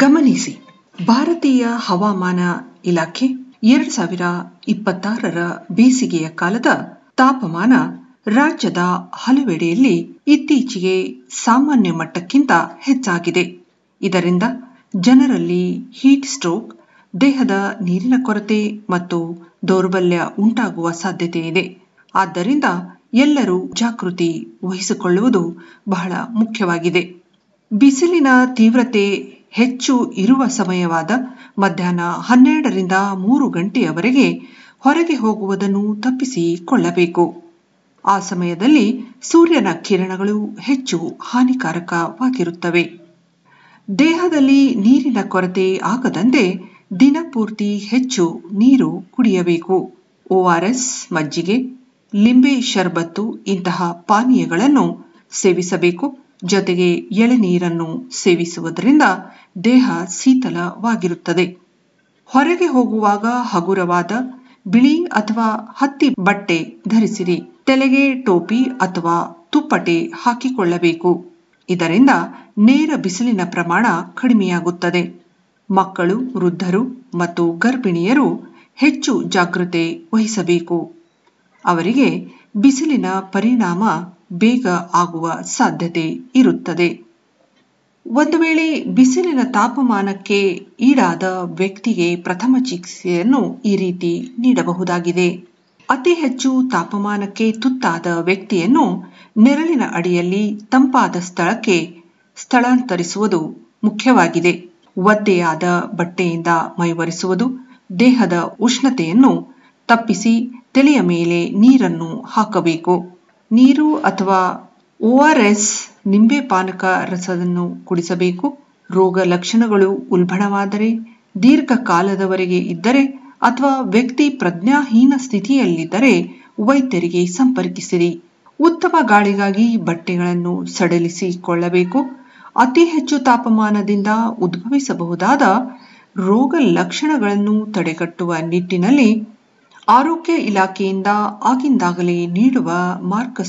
ಗಮನಿಸಿ ಭಾರತೀಯ ಹವಾಮಾನ ಇಲಾಖೆ ಎರಡ್ ಸಾವಿರ ಇಪ್ಪತ್ತಾರರ ಬೇಸಿಗೆಯ ಕಾಲದ ತಾಪಮಾನ ರಾಜ್ಯದ ಹಲವೆಡೆಯಲ್ಲಿ ಇತ್ತೀಚೆಗೆ ಸಾಮಾನ್ಯ ಮಟ್ಟಕ್ಕಿಂತ ಹೆಚ್ಚಾಗಿದೆ ಇದರಿಂದ ಜನರಲ್ಲಿ ಹೀಟ್ ಸ್ಟ್ರೋಕ್ ದೇಹದ ನೀರಿನ ಕೊರತೆ ಮತ್ತು ದೌರ್ಬಲ್ಯ ಉಂಟಾಗುವ ಸಾಧ್ಯತೆ ಇದೆ ಆದ್ದರಿಂದ ಎಲ್ಲರೂ ಜಾಗೃತಿ ವಹಿಸಿಕೊಳ್ಳುವುದು ಬಹಳ ಮುಖ್ಯವಾಗಿದೆ ಬಿಸಿಲಿನ ತೀವ್ರತೆ ಹೆಚ್ಚು ಇರುವ ಸಮಯವಾದ ಮಧ್ಯಾಹ್ನ ಹನ್ನೆರಡರಿಂದ ಮೂರು ಗಂಟೆಯವರೆಗೆ ಹೊರಗೆ ಹೋಗುವುದನ್ನು ತಪ್ಪಿಸಿಕೊಳ್ಳಬೇಕು ಆ ಸಮಯದಲ್ಲಿ ಸೂರ್ಯನ ಕಿರಣಗಳು ಹೆಚ್ಚು ಹಾನಿಕಾರಕವಾಗಿರುತ್ತವೆ ದೇಹದಲ್ಲಿ ನೀರಿನ ಕೊರತೆ ಆಗದಂತೆ ದಿನಪೂರ್ತಿ ಹೆಚ್ಚು ನೀರು ಕುಡಿಯಬೇಕು ಓಆರ್ಎಸ್ ಮಜ್ಜಿಗೆ ಲಿಂಬೆ ಶರ್ಬತ್ತು ಇಂತಹ ಪಾನೀಯಗಳನ್ನು ಸೇವಿಸಬೇಕು ಜೊತೆಗೆ ಎಳೆನೀರನ್ನು ಸೇವಿಸುವುದರಿಂದ ದೇಹ ಶೀತಲವಾಗಿರುತ್ತದೆ ಹೊರಗೆ ಹೋಗುವಾಗ ಹಗುರವಾದ ಬಿಳಿ ಅಥವಾ ಹತ್ತಿ ಬಟ್ಟೆ ಧರಿಸಿರಿ ತಲೆಗೆ ಟೋಪಿ ಅಥವಾ ತುಪ್ಪಟೆ ಹಾಕಿಕೊಳ್ಳಬೇಕು ಇದರಿಂದ ನೇರ ಬಿಸಿಲಿನ ಪ್ರಮಾಣ ಕಡಿಮೆಯಾಗುತ್ತದೆ ಮಕ್ಕಳು ವೃದ್ಧರು ಮತ್ತು ಗರ್ಭಿಣಿಯರು ಹೆಚ್ಚು ಜಾಗೃತೆ ವಹಿಸಬೇಕು ಅವರಿಗೆ ಬಿಸಿಲಿನ ಪರಿಣಾಮ ಬೇಗ ಆಗುವ ಸಾಧ್ಯತೆ ಇರುತ್ತದೆ ಒಂದು ವೇಳೆ ಬಿಸಿಲಿನ ತಾಪಮಾನಕ್ಕೆ ಈಡಾದ ವ್ಯಕ್ತಿಗೆ ಪ್ರಥಮ ಚಿಕಿತ್ಸೆಯನ್ನು ಈ ರೀತಿ ನೀಡಬಹುದಾಗಿದೆ ಅತಿ ಹೆಚ್ಚು ತಾಪಮಾನಕ್ಕೆ ತುತ್ತಾದ ವ್ಯಕ್ತಿಯನ್ನು ನೆರಳಿನ ಅಡಿಯಲ್ಲಿ ತಂಪಾದ ಸ್ಥಳಕ್ಕೆ ಸ್ಥಳಾಂತರಿಸುವುದು ಮುಖ್ಯವಾಗಿದೆ ಒದ್ದೆಯಾದ ಬಟ್ಟೆಯಿಂದ ಮೈವರಿಸುವುದು ದೇಹದ ಉಷ್ಣತೆಯನ್ನು ತಪ್ಪಿಸಿ ತಲೆಯ ಮೇಲೆ ನೀರನ್ನು ಹಾಕಬೇಕು ನೀರು ಅಥವಾ ಓಆರ್ಎಸ್ ನಿಂಬೆ ಪಾನಕ ರಸವನ್ನು ಕುಡಿಸಬೇಕು ರೋಗ ಲಕ್ಷಣಗಳು ಉಲ್ಬಣವಾದರೆ ದೀರ್ಘಕಾಲದವರೆಗೆ ಇದ್ದರೆ ಅಥವಾ ವ್ಯಕ್ತಿ ಪ್ರಜ್ಞಾಹೀನ ಸ್ಥಿತಿಯಲ್ಲಿದ್ದರೆ ವೈದ್ಯರಿಗೆ ಸಂಪರ್ಕಿಸಿರಿ ಉತ್ತಮ ಗಾಳಿಗಾಗಿ ಬಟ್ಟೆಗಳನ್ನು ಸಡಿಲಿಸಿಕೊಳ್ಳಬೇಕು ಅತಿ ಹೆಚ್ಚು ತಾಪಮಾನದಿಂದ ಉದ್ಭವಿಸಬಹುದಾದ ರೋಗ ಲಕ್ಷಣಗಳನ್ನು ತಡೆಗಟ್ಟುವ ನಿಟ್ಟಿನಲ್ಲಿ ಆರೋಗ್ಯ ಇಲಾಖೆಯಿಂದ ಆಗಿಂದಾಗಲೇ ನೀಡುವ ಮಾರ್ಗಸೂಚಿ